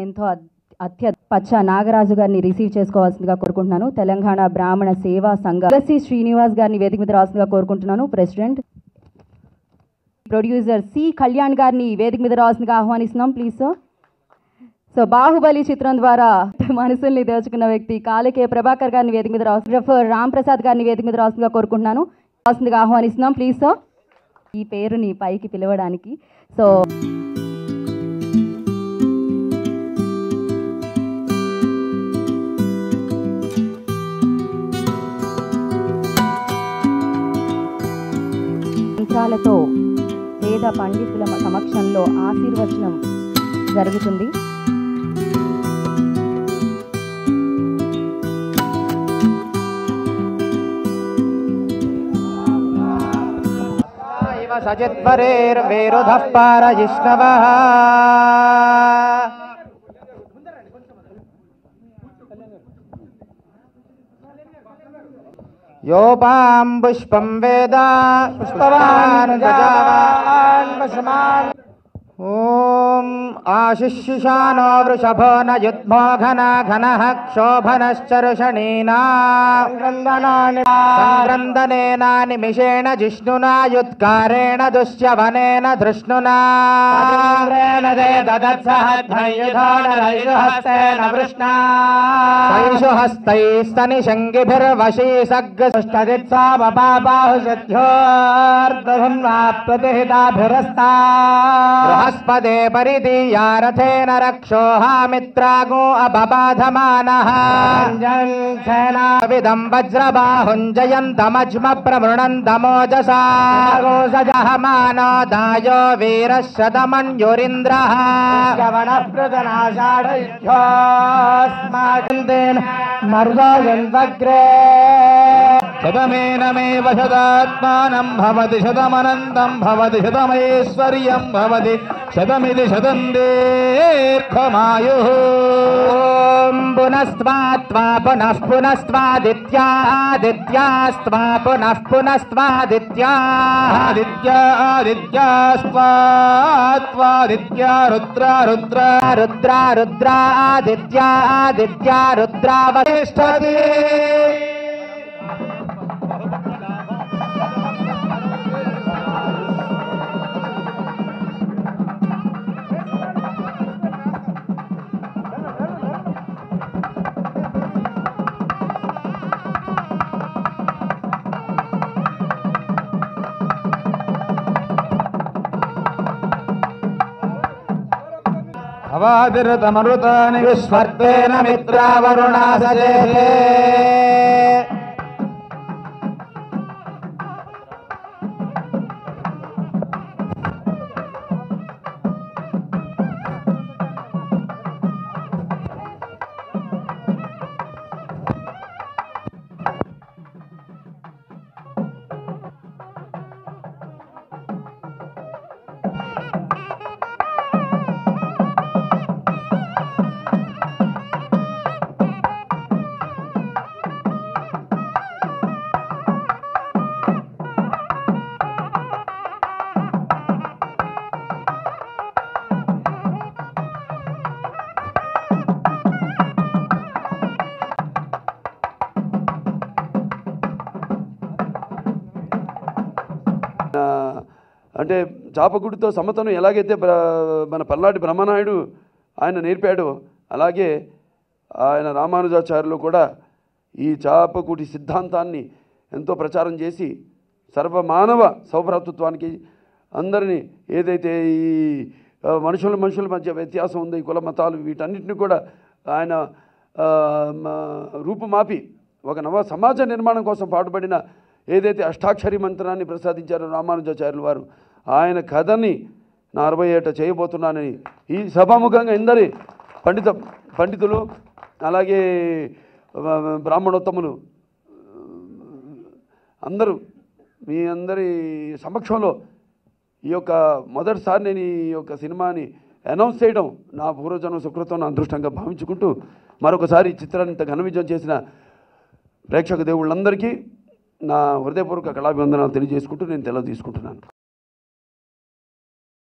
ఎంతో అద్- అత్య పచ్చ నాగరాజు గారిని రిసీవ్ చేసుకోవాల్సిందిగా కోరుకుంటున్నాను తెలంగాణ బ్రాహ్మణ సేవా సంఘ తులసి శ్రీనివాస్ గారిని వేదిక మీద రావాల్సిందిగా కోరుకుంటున్నాను ప్రెసిడెంట్ ప్రొడ్యూసర్ సి కళ్యాణ్ గారిని వేదిక మీద రావాల్సిందిగా ఆహ్వానిస్తున్నాం ప్లీజ్ సార్ సో బాహుబలి చిత్రం ద్వారా మనసుల్ని దోచుకున్న వ్యక్తి కాళికే ప్రభాకర్ గారిని వేదిక మీద రావాల్సిన రామ్ ప్రసాద్ గారిని వేదిక మీద రావాల్సిందిగా కోరుకుంటున్నాను రావాల్సిందిగా ఆహ్వానిస్తున్నాం ప్లీజ్ సార్ ఈ పేరుని పైకి పిలవడానికి సో మంత్రాలతో వేద పండితుల సమక్షంలో ఆశీర్వచనం జరుగుతుంది इव सचित्परेर्वेरुधः पारजिष्णवः योपां पुष्पं वेद पुष्पवान् गजावान् पशुमान् ॐ आशिष्यिषानो वृषभो न युद्मो घना घनः क्षोभनश्चर्षणीना सङ्क्रन्दनेन निमिषेण जिष्णुना युत्कारेण दुश्यवनेन धृष्णुना सैषु हस्तैस्तनिषङ्गिभिर्वशी सग्गुष्टदित्सा बपाबाहुषध्योर्दधन्वाप्रतिहिताभिरस्ता बृहस्पदे परिदीया रथेन रक्षोहामित्रागो अबबाधमानः विदं वज्रबाहुञ्जयन्तमज्म प्रमृणन्तमोजसा सजहमानो दायो वीरः शतमन्युरिन्द्रः श्रवणप्रदनाषाढयोस्माकन्देन मरुदयन्वग्रे శతమేనమేవ శతాత్మానం భవతి శతమనంతం భవతి శతమైశ్వర్యం భవతి శతమిది శతం దీర్ఘమాయు ॐ पुनस्त्वा पुनः पुनस्त्वादित्यादित्यास्त्वा पुनः पुनस्त्वादित्याः ఆదిత్యా ఆదిత్యాస్వాత్వాదిత్యా రుద్ర రుద్ర रुद्रा रुद्रा आदित्या आदित्या रुद्रावतिष्ठति అవాదిరతమరుతాని విస్వర్తేన మిత్రావరుణా సజేతే అంటే చాపగుడితో సమతను ఎలాగైతే బ్ర- మన పల్లాటి బ్రహ్మనాయుడు ఆయన నేర్పాడో అలాగే ఆయన రామానుజాచార్యులు కూడా ఈ చాపకుటి సిద్ధాంతాన్ని ఎంతో ప్రచారం చేసి సర్వమానవ సౌభ్రాతృత్వానికి అందరినీ ఏదైతే ఈ ఆ, మనుషుల మనుషుల మధ్య వ్యత్యాసం ఉంది ఈ కుల మతాలు వీటన్నిటిని కూడా ఆయన ఆ, మ- రూపుమాపి ఒక నవ సమాజ నిర్మాణం కోసం పాటుపడిన ఏదైతే అష్టాక్షరి మంత్రాన్ని ప్రసాదించారో రామానుజాచార్యులు వారు ఆయన కథని నా అరవై ఏట చేయబోతున్నానని ఈ సభాముఖంగా ఎందరి పండిత పండితులు అలాగే ఆ, బ్రాహ్మణోత్తములు అందరూ మీ అందరి సమక్షంలో ఈ యొక్క మొదటిసారి నేను ఈ యొక్క సినిమాని అనౌన్స్ చేయడం నా పూర్వజన్మ సుకృతం నా అదృష్టంగా భావించుకుంటూ మరొకసారి ఈ చిత్రాన్ని ఇంత ఘన విజయం చేసిన ప్రేక్షక దేవుళ్ళందరికీ నా హృదయపూర్వక కళాభివందనాలు తెలియజేసుకుంటూ నేను తెలవ తీసుకుంటున్నాను